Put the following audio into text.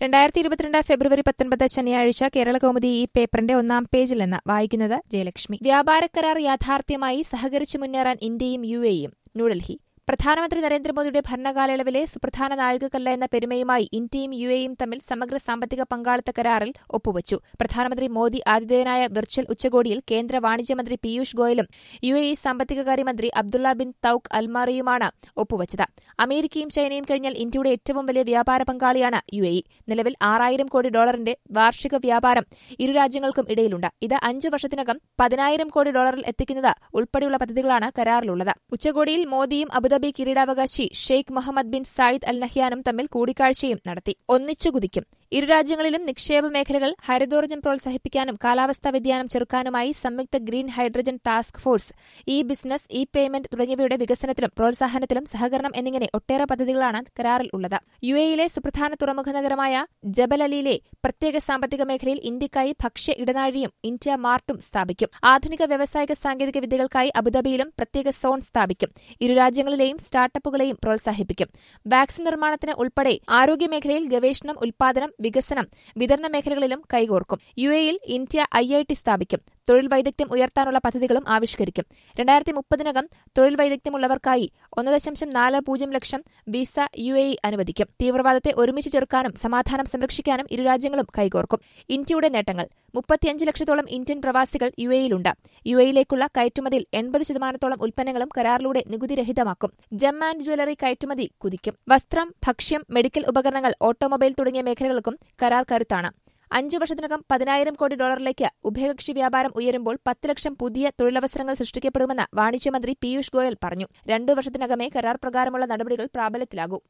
രണ്ടായിരത്തി ഇരുപത്തിരണ്ട് ഫെബ്രുവരി പത്തൊൻപത് ശനിയാഴ്ച കേരള കൗമുദി ഈ പേപ്പറിന്റെ ഒന്നാം പേജിൽ നിന്ന് വായിക്കുന്നത് ജയലക്ഷ്മി വ്യാപാര കരാർ യാഥാർത്ഥ്യമായി സഹകരിച്ചു മുന്നേറാൻ ഇന്ത്യയും യു എയും ന്യൂഡൽഹി പ്രധാനമന്ത്രി നരേന്ദ്രമോദിയുടെ ഭരണകാലയളവിലെ സുപ്രധാന നാഴികക്കല്ല എന്ന പെരുമയുമായി ഇന്ത്യയും യു എയും തമ്മിൽ സമഗ്ര സാമ്പത്തിക പങ്കാളിത്ത കരാറിൽ ഒപ്പുവച്ചു പ്രധാനമന്ത്രി മോദി ആതിഥേയനായ വെർച്വൽ ഉച്ചകോടിയിൽ കേന്ദ്ര വാണിജ്യമന്ത്രി പീയൂഷ് ഗോയലും യു എ ഇ സാമ്പത്തികകാര്യമന്ത്രി അബ്ദുള്ള ബിൻ തൌക്ക് അൽമാറിയുമാണ് ഒപ്പുവച്ചത് അമേരിക്കയും ചൈനയും കഴിഞ്ഞാൽ ഇന്ത്യയുടെ ഏറ്റവും വലിയ വ്യാപാര പങ്കാളിയാണ് യു എ ഇ നിലവിൽ ആറായിരം കോടി ഡോളറിന്റെ വാർഷിക വ്യാപാരം ഇരു രാജ്യങ്ങൾക്കും ഇടയിലുണ്ട് ഇത് അഞ്ചു വർഷത്തിനകം പതിനായിരം കോടി ഡോളറിൽ എത്തിക്കുന്നത് ഉൾപ്പെടെയുള്ള പദ്ധതികളാണ് കരാറിലുള്ളത് ഉച്ചകോടിയിൽ മോദിയും അബുദാബി കിരീടാവകാശി Sheikh Mohammed bin Zayed Al നഹ്യാനും തമ്മിൽ കൂടിക്കാഴ്ചയും നടത്തി ഒന്നിച്ചു കുതിക്കും ഇരു രാജ്യങ്ങളിലും നിക്ഷേപ മേഖലകൾ ഹരിതോർജ്ജം പ്രോത്സാഹിപ്പിക്കാനും കാലാവസ്ഥാ വ്യതിയാനം ചെറുക്കാനുമായി സംയുക്ത green hydrogen task force E business E payment തുടങ്ങിയവയുടെ വികസനത്തിലും പ്രോത്സാഹനത്തിലും സഹകരണം എന്നിങ്ങനെ ഒട്ടേറെ പദ്ധതികളാണ് കരാറിൽ ഉള്ളത് യു എയിലെ സുപ്രധാന തുറമുഖ നഗരമായ ജബൽ അലിയിലെ പ്രത്യേക സാമ്പത്തിക മേഖലയിൽ ഇന്ത്യക്കായി ഭക്ഷ്യ ഇടനാഴിയും ഇന്ത്യ മാർട്ടും സ്ഥാപിക്കും ആധുനിക വ്യാവസായിക സാങ്കേതിക വിദ്യകൾക്കായി അബുദാബിയിലും പ്രത്യേക സോൺ സ്ഥാപിക്കും ഇരു രാജ്യങ്ങളിലെയും സ്റ്റാർട്ടപ്പുകളെയും പ്രോത്സാഹിപ്പിക്കും വാക്സിൻ നിർമ്മാണത്തിന് ഉൾപ്പെടെ ആരോഗ്യമേഖലയിൽ ഗവേഷണം ഉൽപാദനം വികസനം വിതരണ മേഖലകളിലും കൈകോർക്കും യു എയിൽ ഇന്ത്യ ഐ ഐ ടി സ്ഥാപിക്കും തൊഴിൽ വൈദഗ്ധ്യം ഉയർത്താനുള്ള പദ്ധതികളും ആവിഷ്കരിക്കും രണ്ടായിരത്തി മുപ്പതിനകം തൊഴിൽ വൈദഗ്ധ്യമുള്ളവർക്കായി ഒന്ന് ദശാംശം നാല് പൂജ്യം lakh visa U A E അനുവദിക്കും തീവ്രവാദത്തെ ഒരുമിച്ച് ചെറുക്കാനും സമാധാനം സംരക്ഷിക്കാനും ഇരു രാജ്യങ്ങളും കൈകോർക്കും ഇന്ത്യയുടെ നേട്ടങ്ങൾ മുപ്പത്തിയഞ്ച് ലക്ഷത്തോളം ഇന്ത്യൻ പ്രവാസികൾ യു എയിലുണ്ട് യു എയിലേക്കുള്ള കയറ്റുമതിയിൽ എൺപത് ശതമാനത്തോളം ഉൽപ്പന്നങ്ങളും കരാറിലൂടെ നികുതിരഹിതമാക്കും ജം ആൻഡ് ജ്വല്ലറി കയറ്റുമതി കുതിക്കും വസ്ത്രം ഭക്ഷ്യം മെഡിക്കൽ ഉപകരണങ്ങൾ ഓട്ടോമൊബൈൽ തുടങ്ങിയ മേഖലകൾക്കും കരാർ കരുത്താണ് അഞ്ചു വർഷത്തിനകം പതിനായിരം കോടി ഡോളറിലേക്ക് ഉഭയകക്ഷി വ്യാപാരം ഉയരുമ്പോൾ പത്ത് ലക്ഷം പുതിയ തൊഴിലവസരങ്ങൾ സൃഷ്ടിക്കപ്പെടുമെന്ന് വാണിജ്യമന്ത്രി പീയൂഷ് ഗോയൽ പറഞ്ഞു രണ്ടു വർഷത്തിനകമേ കരാർ പ്രകാരമുള്ള നടപടികൾ പ്രാബല്യത്തിലാകൂ